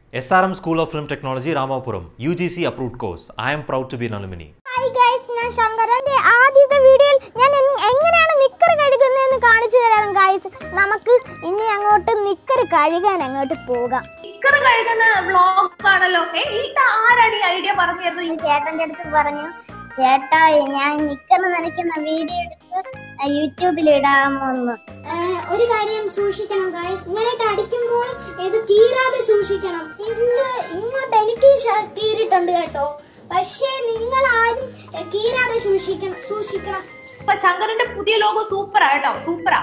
SRM School of Film Technology, Ramapuram, UGC approved course. I am proud to be an alumni. Hi guys ഞാൻ ശങ്കരന്റെ ആദ്യത്തെ വീഡിയോയിൽ ഞാൻ എങ്- എങ്ങനെയാണ് നിക്കർ കഴുകുന്നതെന്ന് കാണിച്ചു തരാം ഗൈസ് നമുക്ക് ഇനി അങ്ങോട്ട് നിക്കർ കഴുകാൻ അങ്ങോട്ട് പോകാം സ്റ്റിക്കർ കഴുകുന്ന വ്ളോഗ് ആണല്ലോ ഏ ഇത് ആരാണ് ഈ ഐഡിയ പറഞ്ഞു തരുന്നത് ഈ ചേട്ടന്റെ അടുത്ത് പറഞ്ഞു ചേട്ടാ ഞാൻ നിക്കർ നനയ്ക്കുന്ന വീഡിയോ എടുത്ത് യൂട്യൂബിൽ ഇടാമോന്ന് ഒരു കാര്യം സൂക്ഷിക്കണം ഗൈസ് ഇങ്ങനെയിട്ട് അടിക്കുമ്പോൾ ഇത് കീറാതെ സൂക്ഷിക്കണം ഇത് ഇങ്ങോട്ട് എനിക്ക് ശ- കീറിയിട്ടുണ്ട് കേട്ടോ പക്ഷേ നിങ്ങൾ ആരും കീറാതെ സൂക്ഷിക്കണം സൂക്ഷിക്കണം ഇപ്പൊ ശങ്കരന്റെ പുതിയ ലോഗോ സൂപ്പറാ കേട്ടോ സൂപ്പറാ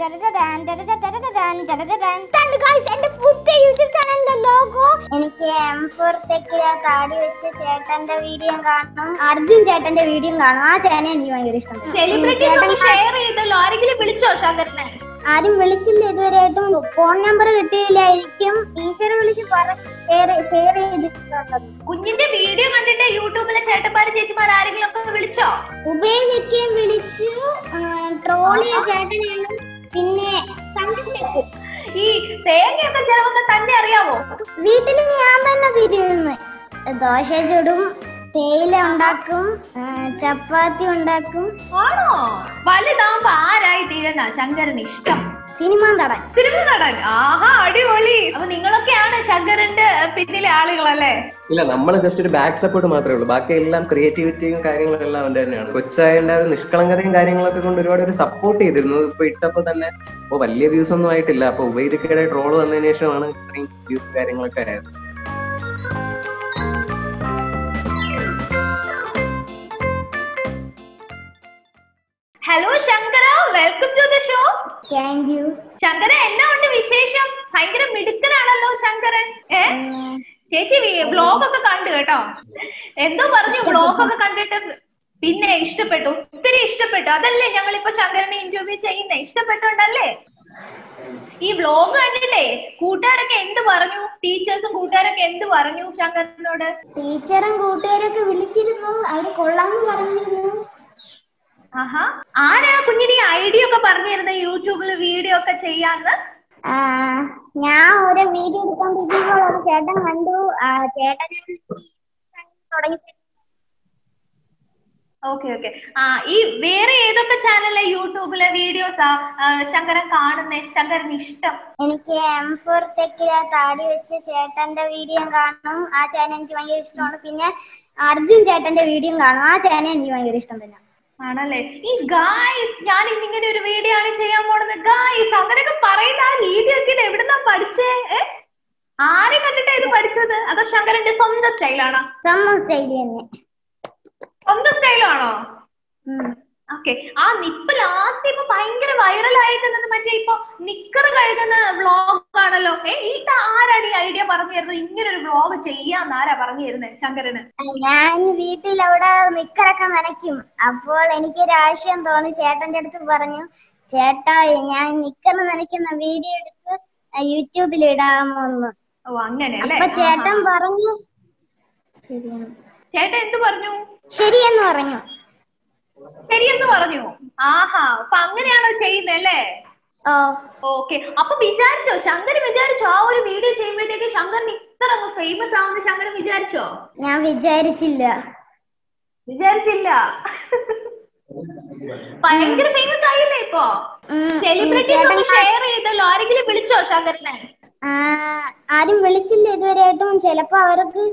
എന്റെ പുതിയ യൂട്യൂബ് ചാനലിന്റെ ലോഗോ എനിക്ക് എം ഫോർ തെക്കിലെ താടി വെച്ച് ചേട്ടന്റെ വീഡിയോ കാണണം അർജുൻ ചേട്ടന്റെ വീഡിയോ കാണും ആ ചാനൽ എനിക്ക് ഭയങ്കര ഇഷ്ടം സെലിബ്രിറ്റീസ് ഷെയർ ചെയ്തല്ലോ ആരെങ്കിലും വിളിച്ചോ ശങ്കരനെ ആരും വിളിച്ചില്ല ഇതുവരെയായിട്ടും ഫോൺ നമ്പർ കിട്ടിയില്ലായിരിക്കും ടീച്ചർ വിളിച്ച് ഷെയർ ഷെയർ ചെയ്തിട്ടുണ്ടെന്ന് കുഞ്ഞിന്റെ വീഡിയോ കണ്ടിട്ട് യൂട്യൂബിലെ ചേട്ടന്മാര് ചേച്ചിമാർ ആരെങ്കിലും ഒക്കെ വിളിച്ചോ ഉപയോഗിക്കുകയും വിളിച്ചു ട്രോളിയ ചേട്ടനാണ് പിന്നെ സൗണ്ട് ഈ തേങ്ങയൊക്കെ ചിലവൊക്കെ തന്നെ അറിയാവോ വീട്ടിൽ ഞാൻ തന്നെ തിരിയുന്നു ദോശ ചുടും തേയില ഉണ്ടാക്കും ആ, ചപ്പാത്തി ഉണ്ടാക്കും ആണോ വലുതാവുമ്പോ ആരായി തീരുന്ന ശങ്കരന് ഇഷ്ടം സിനിമ നടൻ സിനിമ നടൻ ആഹാ അടിപൊളി അപ്പൊ നിങ്ങളൊക്കെയാണ് ശങ്കരന്റെ പിന്നിലെ ആളുകളല്ലേ ഇല്ല നമ്മൾ ജസ്റ്റ് ഒരു ബാക്ക് സപ്പോർട്ട് മാത്രമേ ഉള്ളൂ ബാക്കി എല്ലാം ക്രിയേറ്റിവിറ്റിയും കാര്യങ്ങളും എല്ലാം അവന്റെ തന്നെയാണ് കൊച്ചായന്റെ ആ ഒരു നിഷ്കളങ്കതയും കാര്യങ്ങളൊക്കെ കൊണ്ട് ഒരുപാട് ഒരു സപ്പോർട്ട് ചെയ്തിരുന്നു ഇപ്പൊ ഇട്ടപ്പോ തന്നെ ഇപ്പൊ വലിയ വ്യൂസ് ഒന്നും ആയിട്ടില്ല അപ്പൊ ഉപയോഗിക്കയുടെ ട്രോൾ വന്നതിന് ശേഷമാണ് ഇത്രയും വ്യൂസ് കാര്യങ്ങളൊക്കെ ആയത് hello Shankara welcome to the show thank you Shankara എന്നാ ഉണ്ട് വിശേഷം ഭയങ്കര മിടുക്കനാണല്ലോ ശങ്കരൻ ഏ ചേച്ചി വ്ലോഗ് ഒക്കെ കണ്ടു കേട്ടോ എന്തോ പറഞ്ഞു വ്ലോഗ് ഒക്കെ കണ്ടിട്ട് പിന്നെ ഇഷ്ടപ്പെട്ടു ഒത്തിരി ഇഷ്ടപ്പെട്ടു അതല്ലേ ഞങ്ങൾ ഇപ്പൊ ശങ്കരനെ ഇന്റർവ്യൂ ചെയ്യുന്നേ ഇഷ്ടപ്പെട്ടുണ്ടല്ലേ ഈ വ്ലോഗ് കണ്ടിട്ടേ കൂട്ടുകാരൊക്കെ എന്ത് പറഞ്ഞു ടീച്ചേഴ്സും കൂട്ടുകാരൊക്കെ എന്ത് പറഞ്ഞു ശങ്കരനോട് ടീച്ചറും കൂട്ടുകാരൊക്കെ വിളിച്ചിരുന്നു അവര് കൊള്ളാന്ന് പറഞ്ഞിരുന്നു ആഹാ ആരാ കുഞ്ഞിന് ഈ ഐഡിയ ഒക്കെ പറഞ്ഞിരുന്നത് യൂട്യൂബിൽ വീഡിയോ ഒക്കെ ചെയ്യാന്ന് ആ, ഞാൻ ഒരു വീഡിയോ എടുത്തോണ്ടിരിക്കുമ്പോൾ ഒരു ചേട്ടൻ കണ്ടു ആ, ചേട്ടനാണ് തുടങ്ങി ഓക്കെ ഓക്കെ ആ ഈ വേറെ ഏതൊക്കെ ചാനലിലെ യൂട്യൂബിലെ വീഡിയോസാ ശങ്കരൻ കാണുന്നേ ശങ്കരന് ഇഷ്ടം എനിക്ക് എം ഫോർ തെക്കിലെ താടി വെച്ച് ചേട്ടന്റെ വീഡിയോ കാണും ആ ചാനൽ എനിക്ക് ഭയങ്കര ഇഷ്ടമാണ് പിന്നെ അർജുൻ ചേട്ടന്റെ വീഡിയോ കാണും ആ ചാനൽ എനിക്ക് ഭയങ്കര ഇഷ്ടം തന്നെ ആണല്ലേ ഈ ഗായ്സ് ഞാൻ ഇന്നിങ്ങനെ ഒരു വീഡിയോ ആണ് ചെയ്യാൻ പോണത് ഗായ്സ് അങ്ങനെയൊക്കെ പറയുന്ന ആ രീതിയൊക്കെ ഇത് എവിടുന്നാ പഠിച്ചേ ഏ? ആരെ കണ്ടിട്ടാ ഇത് പഠിച്ചത് അതോ ശങ്കരന്റെ സ്വന്തം സ്റ്റൈലാണോ സ്വന്തം സ്റ്റൈല് തന്നെ സ്വന്തം സ്റ്റൈലാണോ ഉം. ഓക്കെ ആ നിപ്പ് ലാസ്റ്റ് ഇപ്പൊ ഭയങ്കര വൈറൽ ആയിട്ടുള്ളത് മറ്റേ ഇപ്പൊ നിക്കർ കഴുകുന്ന വ്ളോഗ് ആണല്ലോ ഏ ഈ ആരാണ് ഈ ഐഡിയ പറഞ്ഞു തരുന്നത് ഇങ്ങനെ ഒരു വ്ളോഗ് ചെയ്യാന്ന് ആരാ പറഞ്ഞു തരുന്നത് ശങ്കരന് ഞാൻ വീട്ടിൽ അവിടെ നിക്കറൊക്കെ നനയ്ക്കും അപ്പോൾ എനിക്കൊരു ആശയം തോന്നി ചേട്ടന്റെ അടുത്ത് പറഞ്ഞു ചേട്ടാ ഞാൻ നിക്കർ നനയ്ക്കുന്ന വീഡിയോ എടുത്ത് യൂട്യൂബിൽ ഇടാമോന്ന് ഓ അങ്ങനെ അല്ലേ അപ്പൊ ചേട്ടൻ പറഞ്ഞു ശരിയാണ് ചേട്ടൻ എന്ത് പറഞ്ഞു ശരിയെന്ന് പറഞ്ഞു ശരിയെന്ന് പറഞ്ഞു ആഹാ അപ്പൊ അങ്ങനെയാണോ ചെയ്യുന്നത് അല്ലേ ഓ ഓക്കെ അപ്പൊ വിചാരിച്ചോ ശങ്കർ വിചാരിച്ചോ ആ ഒരു വീഡിയോ ചെയ്യുമ്പോഴത്തേക്ക് ശങ്കറിന് ഇത്ര അങ്ങ് ഫേമസ് ആവുന്ന ശങ്കരൻ വിചാരിച്ചോ ഞാൻ വിചാരിച്ചില്ല വിചാരിച്ചില്ല ഭയങ്കര ഫേമസ് ആയില്ലേ ഇപ്പൊ ഉം, സെലിബ്രിറ്റീസ് ചേട്ടൻ ഒക്കെ ഷെയർ ചെയ്തല്ലോ ആരെങ്കിലും വിളിച്ചോ ശങ്കരനെ ആ, ആരും വിളിച്ചില്ല ഇതുവരെയായിട്ടും ചിലപ്പോ അവർക്ക്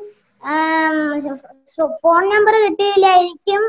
ഫോൺ നമ്പർ കിട്ടിയില്ലായിരിക്കും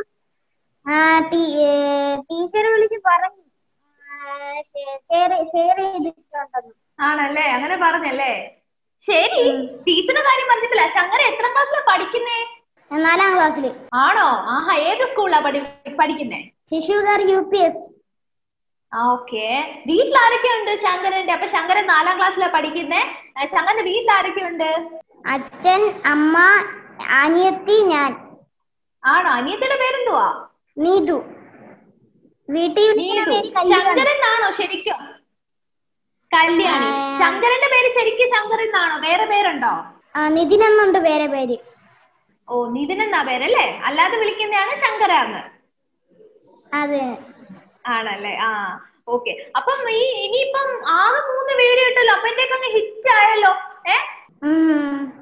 ടീച്ചർ വിളിച്ച് പറഞ്ഞു ഷെയർ ഷെയർ ചെയ്തിട്ടുണ്ടെന്ന് ആണല്ലേ അങ്ങനെ പറഞ്ഞല്ലേ ശരി ടീച്ചറുടെ കാര്യം പറഞ്ഞിട്ടില്ല ശങ്കര എത്ര ക്ലാസ്സിലാ പഠിക്കുന്നേ നാലാം ക്ലാസ്സിൽ ആണോ ആഹാ ഏത് സ്കൂളിലാ പഠി പഠിക്കുന്നേ ശിശുകാർ യു പി എസ് ഓക്കെ വീട്ടിൽ ആരൊക്കെ ഉണ്ട് ശങ്കരന്റെ അപ്പൊ ശങ്കരൻ നാലാം ക്ലാസ്സിലാ പഠിക്കുന്നേ ഏ, ശങ്കരന്റെ വീട്ടിൽ ആരൊക്കെ ഉണ്ട് അച്ഛൻ അമ്മ അനിയത്തി ഞാൻ ആണോ അനിയത്തിയുടെ പേരെന്തുവാ നീതു വീട്ടിൽ വിളിക്കുന്ന നീതു പേര് കല്യാണം ശങ്കരൻ ആണോ ശരിക്കും കല്യാണി ആ. ശങ്കരന്റെ പേര് ശരിക്കും ശങ്കരൻ എന്നാണോ വേറെ പേരുണ്ടോ നിതിൻ എന്നുണ്ട് വേറെ പേര് ഓ നിതിൻ എന്നാ പേരല്ലേ അല്ലാതെ വിളിക്കുന്നതാണ് ശങ്കരാന്ന് അതെ ആണല്ലേ ആ ഓക്കെ അപ്പം ഈ ഇനിയിപ്പം ആകെ മൂന്ന് വീഡിയോ ഇട്ടല്ലോ അപ്പഴത്തേക്ക് അങ്ങ് ഹിറ്റ് ആയല്ലോ ഏ ഉം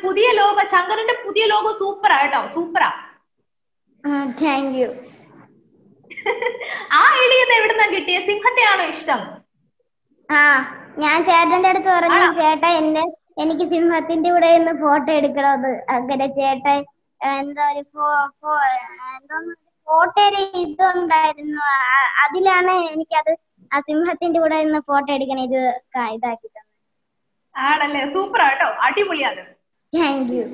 പുതിയ ലോഗോ ശങ്കറിന്റെ പുതിയ ലോഗോ സൂപ്പറാ കേട്ടോ സൂപ്പറാ താങ്ക് യു ആ ഐഡിയ എവിടുന്നാ കിട്ടിയ സിംഹത്തെയാണോ ഇഷ്ടം ആ ഞാൻ ചേട്ടന്റെ അടുത്ത് പറഞ്ഞു ആണോ? ചേട്ടാ എന്റെ എനിക്ക് സിംഹത്തിന്റെ കൂടെ നിന്ന് ഫോട്ടോ എടുക്കണമെന്ന് അങ്ങനെ ചേട്ടൻ ആ, എന്തോ ഒരു ഫോ- ഫോ- എന്തോന്ന് ഫോട്ടോയുടെ ഇതുണ്ടായിരുന്നു ആ- അതിലാണ് എനിക്കത് ആ സിംഹത്തിന്റെ കൂടെ നിന്ന് ഫോട്ടോ എടുക്കണ ഇത് ക- ഇതാക്കി തന്നത് ആണല്ലേ സൂപ്പറാ കേട്ടോ അടിപൊളിയാണ് താങ്ക് യു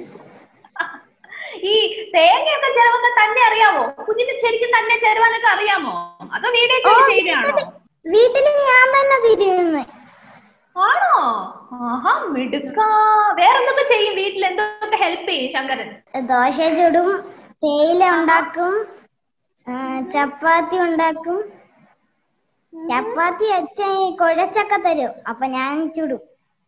ഈ തേങ്ങയൊക്കെ ചെലവൊക്കെ തന്നെ അറിയാമോ കുഞ്ഞിന് ശരിക്കും തന്നെ ചെലവാനൊക്കെ അറിയാമോ അതോ വീഡിയോ ഒക്കെ ചെയ്തതാണോ വീട്ടില് ഞാൻ തന്നെ തിരിയുന്നു ആണോ ആഹാ മിടുക്ക വേറെന്തൊക്കെ ചെയ്യും വീട്ടിൽ എന്തൊക്കെ ഹെൽപ്പ് ചെയ്യും ശങ്കരൻ ദോശ ചുടും തേയില ഉണ്ടാക്കും ആ, ചപ്പാത്തി ഉണ്ടാക്കും ചപ്പാത്തി അച്ഛൻ കുഴച്ചൊക്കെ തരും അപ്പൊ ഞാൻ ചുടും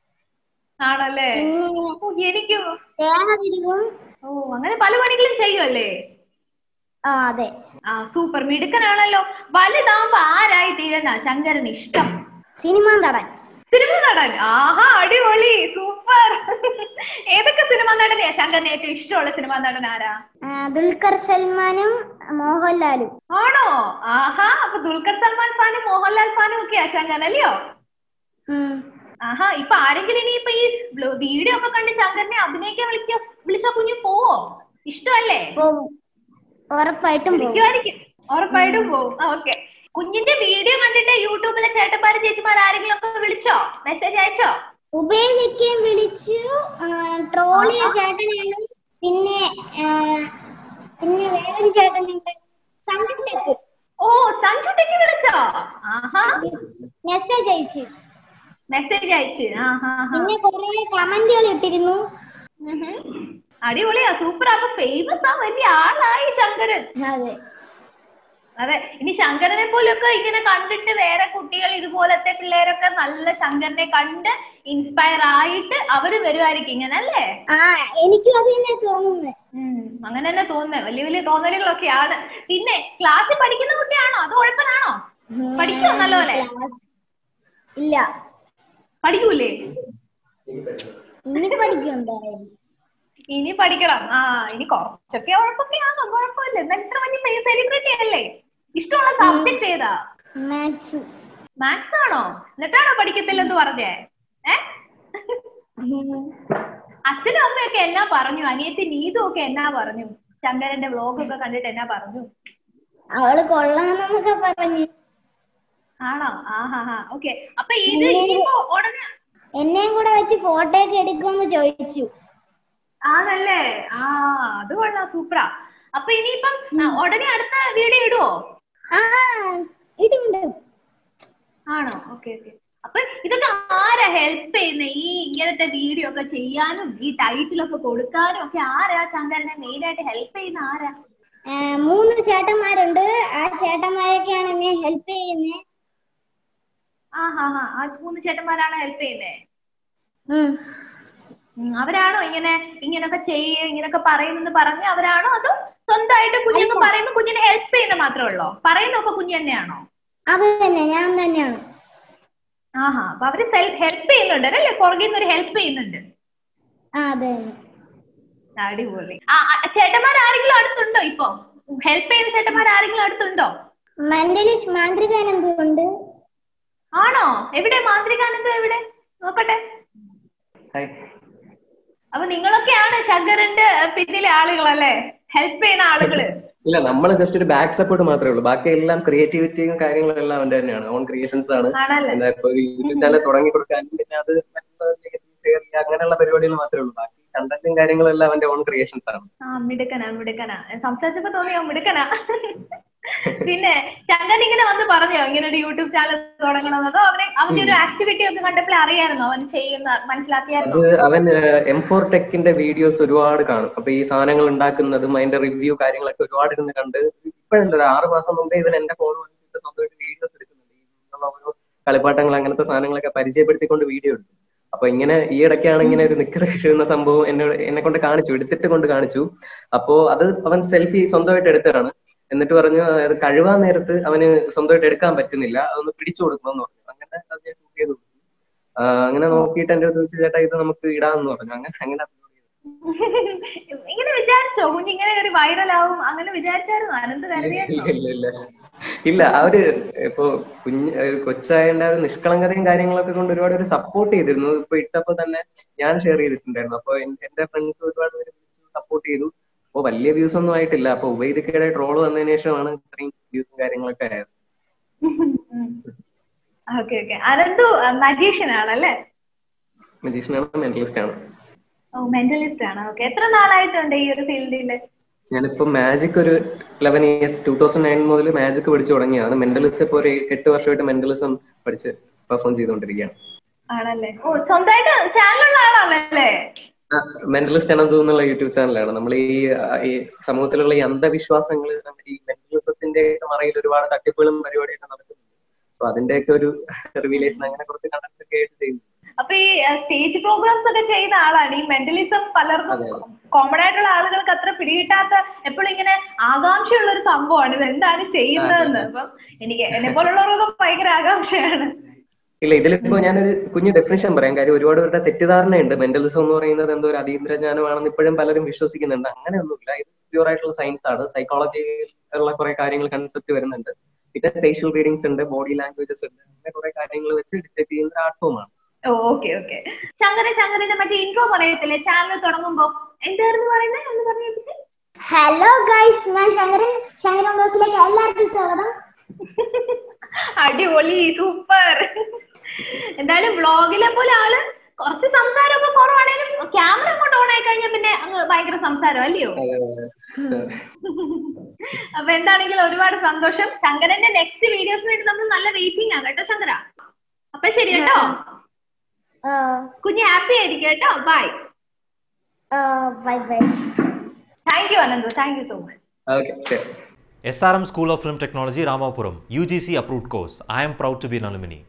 ആണല്ലേ പിന്നെ ഓ, എനിക്കും തേങ്ങ തിരികും ഓ അങ്ങനെ പല പണികളും ചെയ്യുമല്ലേ ആ അതെ ആ സൂപ്പർ മിടുക്കനാണല്ലോ വലുതാവുമ്പോ ആരായി തീരുന്ന ശങ്കരന് ഇഷ്ടം സിനിമ നടൻ സിനിമ നടൻ ആഹാ അടിപൊളി സൂപ്പർ ഏതൊക്കെ സിനിമ നടനെയാ ശങ്കരന് ഏറ്റവും ഇഷ്ടമുള്ള സിനിമ നടൻ ആരാ ആ, ദുൽഖർ സൽമാനും മോഹൻലാലും ആണോ ആഹാ അപ്പൊ ദുൽഖർ സൽമാൻ ഫാനും മോഹൻലാൽ ഫാനും ഒക്കെയാ ശങ്കരൻ അല്ലയോ ഉം. ആഹാ ഇപ്പൊ ആരെങ്കിലും ഇനി ഇപ്പൊ ഈ വീഡിയോ ഒക്കെ കണ്ട് ശങ്കരനെ അഭിനയിക്കാൻ വിളിക്ക വിളിച്ച കുഞ്ഞു പോവോ ഇഷ്ടമല്ലേ പോവും ഉറപ്പായിട്ടും പോവും വിളിക്കുമായിരിക്കും ഉറപ്പായിട്ടും പോവും ഓക്കെ കുഞ്ഞിന്റെ വീഡിയോ കണ്ടിട്ട് യൂട്യൂബിലെ ചേട്ടന്മാര് ചേച്ചിമാർ ആരെങ്കിലും ഒക്കെ വിളിച്ചോ മെസ്സേജ് അയച്ചോ ഉപയോഗിക്കുകയും വിളിച്ചു ട്രോളിയ ചേട്ടനാണ് പിന്നെ ആ, പിന്നെ വേറൊരു ചേട്ടനുണ്ട് സൺഡേക്ക് ഓ സഞ്ജുട്ടേക്ക് വിളിച്ചോ ആഹാ മെസ്സേജ് അയച്ചു മെസ്സേജ് അയച്ച് ആഹാ പിന്നെ കുറെ കമന്റുകൾ ഇട്ടിരുന്നു അടിപൊളിയാ സൂപ്പർ അപ്പൊ ഫേമസ് ആ വലിയ ആളായി ശങ്കരൻ അതെ അതെ ഇനി ശങ്കരനെ പോലെയൊക്കെ ഇങ്ങനെ കണ്ടിട്ട് വേറെ കുട്ടികൾ ഇതുപോലത്തെ പിള്ളേരൊക്കെ നല്ല ശങ്കരനെ കണ്ട് ഇൻസ്പയർ ആയിട്ട് അവര് വരുമായിരിക്കും ഇങ്ങനെ അല്ലേ ആ എനിക്കും അത് തന്നെ തോന്നുന്നത് ഉം, അങ്ങനെ തന്നെ തോന്നുന്നത് വലിയ വലിയ തോന്നലുകളൊക്കെയാണ് പിന്നെ ക്ലാസ്സിൽ പഠിക്കുന്ന കുട്ടിയാണോ അതോ ഉഴപ്പനാണോ പഠിക്കുമോ നല്ലപോലെ ഇല്ല പഠിക്കൂലേ ഇനി പഠിക്കും എന്തായാലും ഇനി പഠിക്കണം ആ ഇനി കുറച്ചൊക്കെ ഉഴപ്പൊക്കെയാണോ കുഴപ്പമില്ല എന്നാ ഇത്ര വലിയ സെലിബ്രിറ്റി അല്ലേ ഇഷ്ടമുള്ള സബ്ജക്ട് ഏതാ മാത്സ് മാത്സ് ആണോ എന്നിട്ടാണോ പഠിക്കത്തില്ലെന്ന് പറഞ്ഞേ ഏ അച്ഛനും അമ്മയൊക്കെ എന്നാ പറഞ്ഞു അനിയത്തി നീതു ഒക്കെ എന്നാ പറഞ്ഞു ശങ്കരന്റെ വ്ലോഗ് ഒക്കെ കണ്ടിട്ട് എന്നാ പറഞ്ഞു അവള് കൊള്ളാമെന്നൊക്കെ പറഞ്ഞു ആണോ ആഹാ ഹാ ഓക്കെ അപ്പൊ ഇത് ഇനിയിപ്പോ ഉടനെ എന്നെയും കൂടെ വെച്ച് ഫോട്ടോ ഒക്കെ എടുക്കുമെന്ന് ചോദിച്ചു ആണല്ലേ ആ അത് കൊള്ളാം സൂപ്പറാ അപ്പൊ ഇനിയിപ്പം ആ, ഉടനെ അടുത്ത വീഡിയോ ഇടുവോ ആ ഇടുണ്ട് ആണോ ഓക്കെ ഓക്കെ അപ്പൊ ഇതൊക്കെ ആരാ ഹെൽപ്പ് ചെയ്യുന്നത് ഈ ഇങ്ങനത്തെ വീഡിയോ ഒക്കെ ചെയ്യാനും ഈ ടൈറ്റിലൊക്കെ കൊടുക്കാനും ഒക്കെ ആരാ ശങ്കരനെ മെയിൻ ആയിട്ട് ഹെൽപ്പ് ചെയ്യുന്ന ആരാ ആ, മൂന്ന് ചേട്ടന്മാരുണ്ട് ആ ചേട്ടന്മാരൊക്കെയാണ് എന്നെ ഹെൽപ്പ് ചെയ്യുന്നത് ആ ഹാ ഹാ ആ മൂന്ന് ചേട്ടന്മാരാണോ ഹെൽപ്പ് ചെയ്യുന്നേ ഉം. ഉം, അവരാണോ ഇങ്ങനെ ഇങ്ങനൊക്കെ ചെയ്യ് ഇങ്ങനൊക്കെ പറയുന്നെന്ന് പറഞ്ഞ് അവരാണോ അതോ സ്വന്തമായിട്ട് കുഞ്ഞങ്ങ് പറയുമ്പോ കുഞ്ഞിനെ ഹെൽപ്പ് ചെയ്യുന്ന മാത്രമേ ഉള്ളോ പറയുന്നൊക്കെ കുഞ്ഞ് തന്നെയാണോ അത് തന്നെ ഞാൻ തന്നെയാണ് ആഹാ അപ്പൊ അവര് സെൽഫ് ഹെൽപ്പ് ചെയ്യുന്നുണ്ട് അല്ലേ പുറകിൽ നിന്ന് ഒരു ഹെൽപ്പ് ചെയ്യുന്നുണ്ട് ആ അതെ തന്നെ അടിപൊളി ആ ആ, ചേട്ടന്മാർ ആരെങ്കിലും അടുത്തുണ്ടോ ഇപ്പൊ ഹെൽപ്പ് ചെയ്യുന്ന ചേട്ടന്മാർ ആരെങ്കിലും അടുത്തുണ്ടോ മെന്റലിസ്റ്റ് മാന്ത്രികാനന്ദുണ്ട് ആണോ എവിടെ മാന്ത്രികാനന്ദം എവിടെ നോക്കട്ടെ ഹായ് അപ്പൊ നിങ്ങളൊക്കെയാണ് ശങ്കരന്റെ പിന്നിലെ ആളുകളല്ലേ ഹെൽപ്പ് ചെയ്യുന്ന ആളുകള് ഇല്ല നമ്മൾ ജസ്റ്റ് ഒരു ബാക്ക് സപ്പോർട്ട് മാത്രമേ ഉള്ളൂ ബാക്കി എല്ലാം ക്രിയേറ്റിവിറ്റിയും കാര്യങ്ങളും എല്ലാം അവന്റെ തന്നെയാണ് ഓൺ ക്രിയേഷൻസ് ആണ് ആണല്ലേ എന്താ ഇപ്പൊ ഒരു യൂട്യൂബ് ചാനൽ തുടങ്ങി കൊടുക്കാനും പിന്നെ അത് മറ്റുള്ളവരിലേക്ക് share ചെയ്യുക അങ്ങനെയുള്ള പരിപാടികൾ മാത്രമേ ഉള്ളൂ ബാക്കി കണ്ടന്റും കാര്യങ്ങളും എല്ലാം അവന്റെ ഓൺ ക്രിയേഷൻസ് ആണ് ആ മിടുക്കനാ മിടുക്കനാ സംസാരിച്ചപ്പോ തോന്നിയോ മിടുക്കനാ പിന്നെ ചങ്കൻ ഇങ്ങനെ വന്ന് പറഞ്ഞോ ഇങ്ങനെ ഒരു യൂട്യൂബ് ചാനൽ തുടങ്ങണമെന്നതോ അവനെ അവന്റെ ഒരു ആക്ടിവിറ്റി ഒക്കെ കണ്ടപ്പോൾ അറിയായിരുന്നോ അവൻ ചെയ്യുന്ന മനസ്സിലാക്കിയായിരുന്നോ അത് അവൻ എം ഫോർ ടെക്കിന്റെ വീഡിയോസ് ഒരുപാട് കാണും അപ്പൊ ഈ സാധനങ്ങൾ ഉണ്ടാക്കുന്നതും അതിന്റെ റിവ്യൂ കാര്യങ്ങളൊക്കെ ഒരുപാട് ഇരുന്ന് കണ്ട് ഇപ്പോഴല്ല ഒരു ആറ് മാസം മുമ്പേ ഇവൻ എന്റെ ഫോൺ വന്നിട്ട് സ്വന്തമായിട്ട് വീഡിയോസ് എടുക്കുന്നുണ്ട് ഈ ഇങ്ങനെയുള്ള ഓരോ കളിപ്പാട്ടങ്ങൾ അങ്ങനത്തെ സാധനങ്ങളൊക്കെ പരിചയപ്പെടുത്തിക്കൊണ്ട് വീഡിയോ എടുക്കും അപ്പൊ ഇങ്ങനെ ഈ ഇടയ്ക്കാണ് ഇങ്ങനെ ഒരു നിക്കർ എന്ന സംഭവം എന്നോട് എന്നെ കൊണ്ട് കാണിച്ചു എടുത്തിട്ട് കൊണ്ട് കാണിച്ചു അപ്പോ അത് അവൻ സെൽഫി സ്വന്തമായിട്ട് എടുത്തതാണ് എന്നിട്ട് പറഞ്ഞു അത് കഴുകാൻ നേരത്ത് അവന് സ്വന്തമായിട്ട് എടുക്കാൻ പറ്റുന്നില്ല അതൊന്ന് പിടിച്ചു കൊടുക്കണമെന്ന് പറഞ്ഞു അങ്ങനെ അത് ഞാൻ ഷൂട്ട് ചെയ്ത് കൊടുത്തു ആ, അങ്ങനെ നോക്കിയിട്ട് എന്റെ അടുത്ത് ചോദിച്ചു ചേട്ടാ ഇത് നമുക്ക് ഇടാമെന്ന് പറഞ്ഞു അങ്ങനെ അങ്ങനെ upload ചെയ്തു. ഇങ്ങനെ വിചാരിച്ചോ കുഞ്ഞിങ്ങനെ ഒരു വൈറലാവും അങ്ങനെ വിചാരിച്ചായിരുന്നു അനന്ത് കരുതിയായിരുന്നോ ഇല്ല ഇല്ല ഇല്ല ഇല്ല അവര് ഇപ്പൊ കുഞ്ഞ് ഏഹ് കൊച്ചായന്റെ ആ ഒരു നിഷ്കളങ്കതയും കാര്യങ്ങളൊക്കെ കൊണ്ട് ഒരുപാട് ഒരു സപ്പോർട്ട് ചെയ്തിരുന്നു ഇപ്പൊ ഇട്ടപ്പോ തന്നെ ഞാൻ ഷെയർ ചെയ്തിട്ടുണ്ടായിരുന്നു അപ്പൊ എൻ- എന്റെ ഫ്രണ്ട്സ് ഒരുപാട് പേര് സപ്പോർട്ട് ചെയ്തു അപ്പൊ വലിയ വ്യൂസ് ഒന്നും ആയിട്ടില്ല അപ്പൊ ഉപയോഗിക്കയുടെ ട്രോൾ വന്നതിന് ശേഷമാണ് ഇത്രയും വ്യൂസും കാര്യങ്ങളൊക്കെ ആയത് ഓക്കെ ഓക്കെ അനന്തു മജീഷ്യൻ ആണല്ലേ മജീഷ്യനാണ് മെന്റലിസ്റ്റ് ആണ് ഓ മെന്റലിസ്റ്റ് ആണ് ഓക്കെ എത്ര നാളായിട്ടുണ്ട് ഈ ഒരു ഫീൽഡിൽ ഞാനിപ്പോ മാജിക് ഒരു eleven years two thousand nine മുതൽ മാജിക് പഠിച്ചു തുടങ്ങിയതാണ് മെന്റലിസ്റ്റ് ഇപ്പൊ ഒരു എട്ട് വർഷമായിട്ട് മെന്റലിസം പഠിച്ച് പെർഫോം ചെയ്തുകൊണ്ടിരിക്കുകയാണ് ആണല്ലേ ഓ സ്വന്തമായിട്ട് ചാനലുള്ള ആളാണല്ലേ മെന്റലിസ്റ്റ് അനന്തു എന്നുള്ള യൂട്യൂബ് ചാനലാണ് നമ്മൾ ഈ ആ, ഈ സമൂഹത്തിലുള്ള ഈ അന്ധവിശ്വാസങ്ങൾ ഈ മെന്റലിസത്തിന്റെ മറയിൽ ഒരുപാട് തട്ടിപ്പുകളും പരിപാടിയൊക്കെ നടക്കുന്നുണ്ട് അപ്പൊ അതിന്റെയൊക്കെ ഒരു റിവീലേഷൻ അങ്ങനെ കുറച്ച് കണ്ടന്റ്സ് ഒക്കെ ആയിട്ട് ചെയ്യുന്നു അപ്പൊ ഈ സ്റ്റേജ് പ്രോഗ്രാംസ് ഒക്കെ ചെയ്യുന്ന ആളാണ് ഈ മെന്റലിസം പലർക്കും അതെ, കോമൺ ആയിട്ടുള്ള ആളുകൾക്ക് അത്ര പിടികിട്ടാത്ത എപ്പോഴും ഇങ്ങനെ ആകാംക്ഷയുള്ള ഒരു സംഭവമാണ് ഇത് എന്താണ് ചെയ്യുന്നതെന്ന് അപ്പം എനിക്ക് എന്നെ പോലുള്ളവർക്കൊക്കെ ഭയങ്കര ആകാംക്ഷയാണ് ഇല്ല ഇതിലിപ്പോ ഞാനൊരു കുഞ്ഞു ഡെഫിനേഷൻ പറയാം കാര്യം ഒരുപാട് പേരുടെ തെറ്റിദ്ധാരണയുണ്ട് മെന്റലിസം എന്ന് പറയുന്നത് എന്തോ ഒരു അതീന്ദ്ര ജ്ഞാനമാണെന്ന് ഇപ്പോഴും പലരും വിശ്വസിക്കുന്നുണ്ട് അങ്ങനെയൊന്നുമില്ല ഇത് പ്യൂർ ആയിട്ടുള്ള സയൻസ് ആണ് സൈക്കോളജിയിൽ ഉള്ള കുറെ കാര്യങ്ങൾ കൺസെപ്റ്റ് വരുന്നുണ്ട് പിന്നെ ഫേഷ്യൽ റീഡിങ്സ് ഉണ്ട് ബോഡി ലാംഗ്വേജസ് ഉണ്ട് അങ്ങനെ കുറെ കാര്യങ്ങൾ വെച്ച് ഡിറ്റക്ട് ചെയ്യുന്ന ആർട്ട് ഫോമാണ് ഓക്കെ ഓക്കെ ശങ്കര ശങ്കരന്റെ മറ്റേ ഇൻട്രോ പറയത്തില്ലേ ചാനൽ തുടങ്ങുമ്പോ എന്തായിരുന്നു പറയുന്നത് എന്ന് പറഞ്ഞു ഹലോ ഗൈസ് ഞാൻ ശങ്കരൻ ശങ്കരൻ ബോസിലേക്ക് എല്ലാവർക്കും സ്വാഗതം അടിപൊളി സൂപ്പർ എന്തായാലും വ്ളോഗിലെ പോലെ ആള് കുറച്ച് സംസാരമൊക്കെ കുറവാണെങ്കിലും ക്യാമറ അങ്ങോട്ട് ഓൺ ആയി കഴിഞ്ഞാൽ പിന്നെ അങ്ങ് ഭയങ്കര സംസാരം അല്ലയോ അപ്പൊ എന്താണെങ്കിലും ഒരുപാട് സന്തോഷം ശങ്കരന്റെ നെക്സ്റ്റ് വീഡിയോസിന് വേണ്ടി നമ്മൾ നല്ല വെയിറ്റിംഗ് ആണ് കേട്ടോ ശങ്കര അപ്പൊ ശരി കേട്ടോ കുഞ്ഞ് ഹാപ്പി ആയിരിക്കും കേട്ടോ bye bye bye thank you Ananthu thank you so much okay ശരി SRM School of Film Technology, Ramapuram, UGC approved course. I am proud to be an alumni.